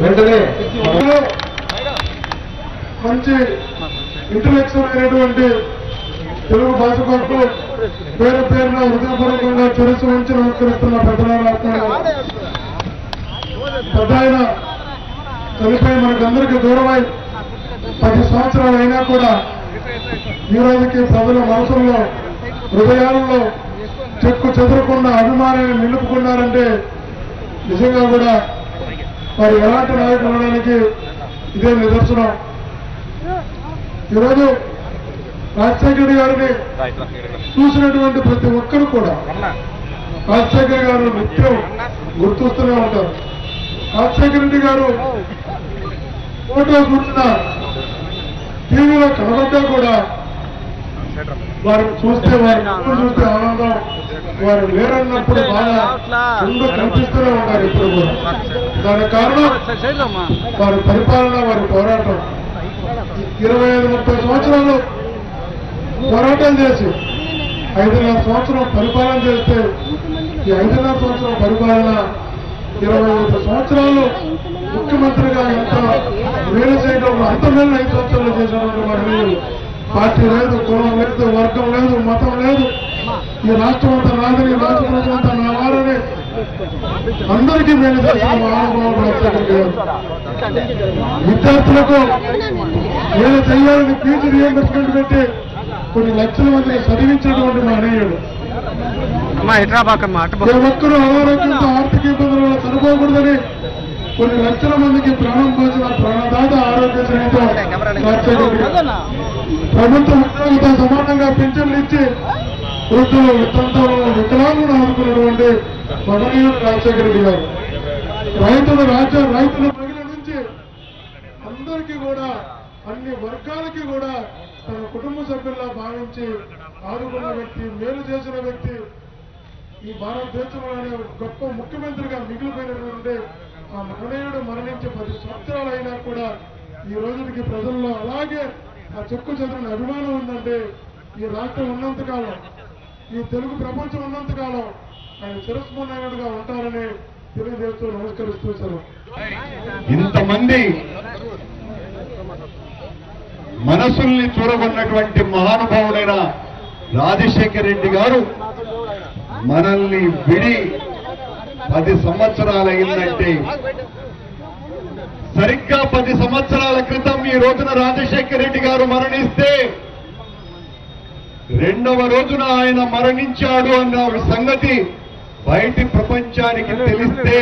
వెంటనే మంచి ఇంటలెక్చువల్ అయినటువంటి తెలుగు భాష కొరకు పేరు పేరున హృదయపూర్వకంగా చిరస్సు ఉంచి నమస్కరిస్తున్న పెద్దల పెద్ద ఆయన చనిపోయి మనకందరికీ దూరమై పది సంవత్సరాలు అయినా కూడా ఈ రోజుకి ప్రజల మనసుల్లో హృదయాలలో చెక్కు చెదరకుండా అభిమానాన్ని నిలుపుకున్నారంటే నిజంగా కూడా వారు ఎలాంటి నాయకులు ఉండడానికి ఇదే నిదర్శనం ఈరోజు రాజశేఖర రెడ్డి గారిని చూసినటువంటి ప్రతి ఒక్కరు కూడా రాజశేఖర గారు నిత్యం గుర్తొస్తూనే ఉంటారు రాజశేఖర రెడ్డి గారు ఫోటో చూసిన టీవీలో కనబడ్డా కూడా వారు చూస్తే వారి ముఖం చూస్తే ఆనందం వారు లేరన్నప్పుడు బాధ రెండు కనిపిస్తూనే ఉంటారు ఇప్పుడు కూడా దానికి కారణం వారి పరిపాలన వారి పోరాటం ఇరవై ఐదు ముప్పై సంవత్సరాలు పోరాటం చేసి ఐదున్నర సంవత్సరం పరిపాలన చేస్తే ఈ ఐదున్నర సంవత్సరం పరిపాలన ఇరవై ఐదు సంవత్సరాలు ముఖ్యమంత్రిగా ఎంత మేలు చేయడం అంత మేలు ఐదు సంవత్సరాలు చేసినటువంటి మహిళలు పార్టీ లేదు కులం లేదు వర్గం లేదు మతం లేదు ఈ రాష్ట్రం అంతా నాదని ఈ రాష్ట్ర ప్రజలు అంతా నా వారని అందరికీ మేలు చేసిన మహానుభావుడు రాజశేఖర్ గారు విద్యార్థులకు నేను చేయాలని ఫీజు రియంబర్స్మెంట్ పెట్టి కొన్ని లక్షల మందిని చదివించినటువంటి మహనీయుడు అమ్మా ఇట్రా బాకమ్మా అటు ఏ ఒక్కరూ అనారోగ్యంతో ఆర్థిక ఇబ్బందుల వల్ల చనిపోకూడదని కొన్ని లక్షల మందికి ప్రాణం పోసిన ప్రాణదాత ఆరోగ్యశ్రీతో రాజశేఖర్ రెడ్డి ప్రభుత్వ ఉద్యోగులతో సమానంగా పింఛన్లు ఇచ్చి వృద్ధులు వితంతులు వికలాంగులు ఆదుకున్నటువంటి మహనీయుడు రాజశేఖర రెడ్డి గారు రైతులు రాజ్య రైతుల మహిళ నుంచి అందరికీ కూడా అన్ని వర్గాలకి కూడా తన కుటుంబ సభ్యుల్లా భావించి ఆదుకున్న వ్యక్తి మేలు చేసిన వ్యక్తి ఈ భారతదేశంలోనే ఒక గొప్ప ముఖ్యమంత్రిగా మిగిలిపోయినటువంటి ఆ మహనీయుడు మరణించి పది సంవత్సరాలు అయినా కూడా ఈ రోజుకి ప్రజల్లో అలాగే ఆ చెక్కు చెదరని అభిమానం ఉందంటే ఈ రాష్ట్రం ఉన్నంతకాలం ఈ తెలుగు ప్రపంచం ఉన్నంతకాలం ఆయన చిరస్మరణీయుడుగా ఉంటారని తెలియజేస్తూ నమస్కరిస్తూ సెలవు ఇంతమంది మనసుల్ని చూరగొన్నటువంటి మహానుభావుడైన రాజశేఖర రెడ్డి గారు మనల్ని విడి పది సంవత్సరాలు అయిందంటే సరిగ్గా పది సంవత్సరాల క్రితం ఈ రోజున రాజశేఖర రెడ్డి గారు మరణిస్తే రెండవ రోజున ఆయన మరణించాడు అన్న సంగతి బయటి ప్రపంచానికి తెలిస్తే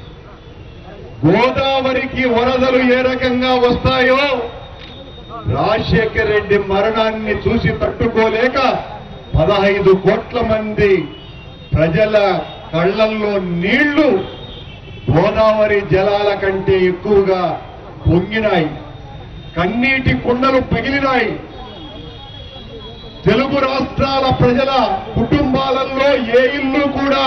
గోదావరికి వరదలు ఏ రకంగా వస్తాయో రాజశేఖర రెడ్డి మరణాన్ని చూసి తట్టుకోలేక పదహైదు కోట్ల మంది ప్రజల కళ్ళల్లో నీళ్లు గోదావరి జలాల కంటే ఎక్కువగా పొంగినాయి కన్నీటి కుండలు పగిలినాయి తెలుగు రాష్ట్రాల ప్రజల కుటుంబాలలో ఏ ఇల్లు కూడా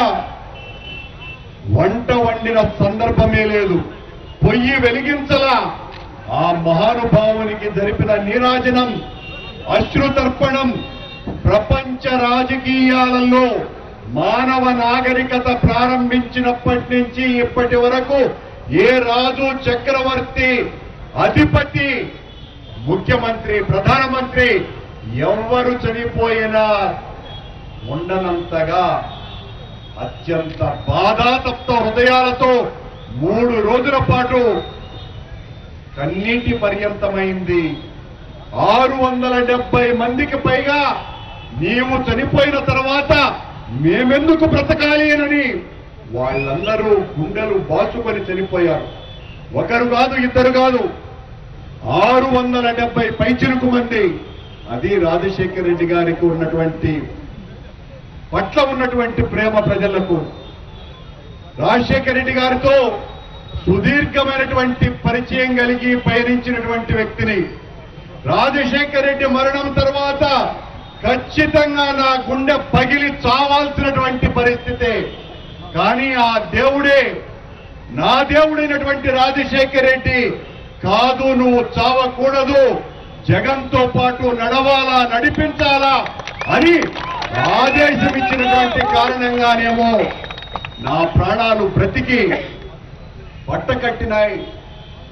వంట వండిన సందర్భమే లేదు పొయ్యి వెలిగించలా ఆ మహానుభావునికి జరిపిన నీరాజనం అశ్రుతర్పణం ప్రపంచ రాజకీయాలలో మానవ నాగరికత ప్రారంభించినప్పటి నుంచి ఇప్పటి వరకు ఏ రాజు చక్రవర్తి అధిపతి ముఖ్యమంత్రి ప్రధానమంత్రి ఎవ్వరు చనిపోయినా ఉండనంతగా అత్యంత బాధాతప్త హృదయాలతో మూడు రోజుల పాటు కన్నీటి పర్యంతమైంది ఆరు వందల డెబ్బై మందికి పైగా నీవు చనిపోయిన తర్వాత మేమెందుకు బ్రతకాలి అని వాళ్ళందరూ గుండెలు బాచుకొని చనిపోయారు ఒకరు కాదు ఇద్దరు కాదు ఆరు వందల డెబ్బై పైచిరుకు మంది అది రాజశేఖర రెడ్డి గారికి ఉన్నటువంటి పట్ల ఉన్నటువంటి ప్రేమ ప్రజలకు రాజశేఖర రెడ్డి గారితో సుదీర్ఘమైనటువంటి పరిచయం కలిగి పయనించినటువంటి వ్యక్తిని రాజశేఖర రెడ్డి మరణం తర్వాత ఖచ్చితంగా నా గుండె పగిలి చావాల్సినటువంటి పరిస్థితే కానీ ఆ దేవుడే నా దేవుడైనటువంటి రాజశేఖర రెడ్డి కాదు నువ్వు చావకూడదు జగన్తో పాటు నడవాలా నడిపించాలా అని ఆదేశం ఇచ్చినటువంటి కారణంగానేమో నా ప్రాణాలు బ్రతికి పట్టకట్టినాయి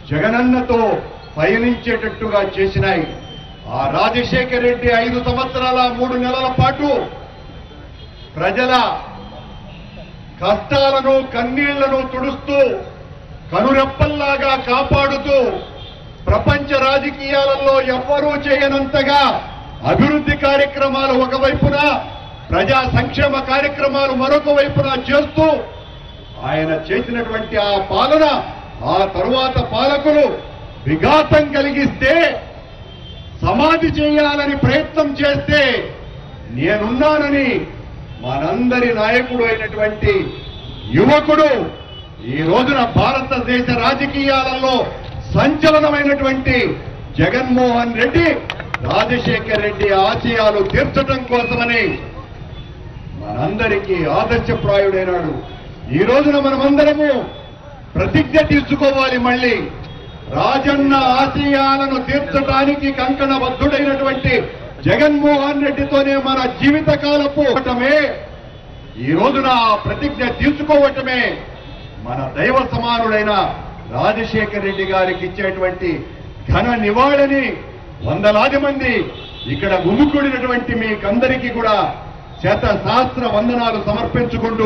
జగనన్నతో పయనించేటట్టుగా చేసినాయి ఆ రాజశేఖర్ రెడ్డి ఐదు సంవత్సరాల మూడు నెలల పాటు ప్రజల కష్టాలను కన్నీళ్లను తుడుస్తూ కనురెప్పల్లాగా కాపాడుతూ ప్రపంచ రాజకీయాలలో ఎవ్వరూ చేయనంతగా అభివృద్ధి కార్యక్రమాలు ఒకవైపున ప్రజా సంక్షేమ కార్యక్రమాలు మరొక వైపున చేస్తూ ఆయన చేసినటువంటి ఆ పాలన ఆ తరువాత పాలకులు విఘాతం కలిగిస్తే సమాధి చేయాలని ప్రయత్నం చేస్తే నేనున్నానని మనందరి నాయకుడు అయినటువంటి యువకుడు ఈ రోజున భారతదేశ రాజకీయాలలో సంచలనమైనటువంటి జగన్మోహన్ రెడ్డి రాజశేఖర్ రెడ్డి ఆశయాలు తీర్చడం కోసమని మనందరికీ ఆదర్శప్రాయుడైనాడు ఈ రోజున మనమందరము ప్రతిజ్ఞ తీసుకోవాలి మళ్ళీ రాజన్న ఆశయాలను తీర్చడానికి కంకణబద్ధుడైనటువంటి జగన్మోహన్ రెడ్డితోనే మన జీవితకాలపు ఓటమే ఈ రోజున ఆ ప్రతిజ్ఞ తీసుకోవటమే మన దైవ సమానుడైన రాజశేఖర్ రెడ్డి గారికి ఇచ్చేటువంటి ఘన నివాళని వందలాది మంది ఇక్కడ గుమికూడినటువంటి మీకందరికీ కూడా శత సహస్ర వందనాలు సమర్పించుకుంటూ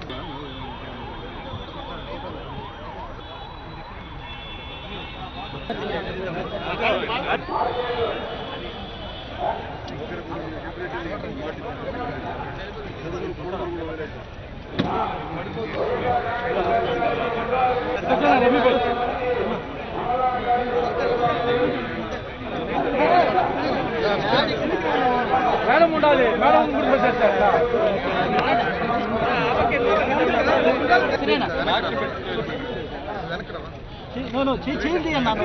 మేడం ఉండాలి మేడం గుర్తుపెట్టారు నేను చేయండి అన్నాను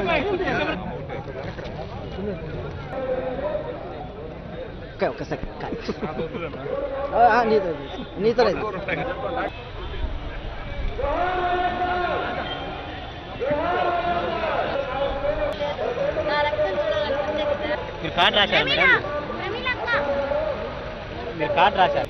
ఓకే ఒక సెకండ్ నీతో నీతో లేదు మీరు కార్డు రాశారు మేడం మీరు కార్డు రాశారు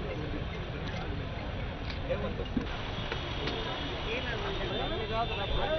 ఆ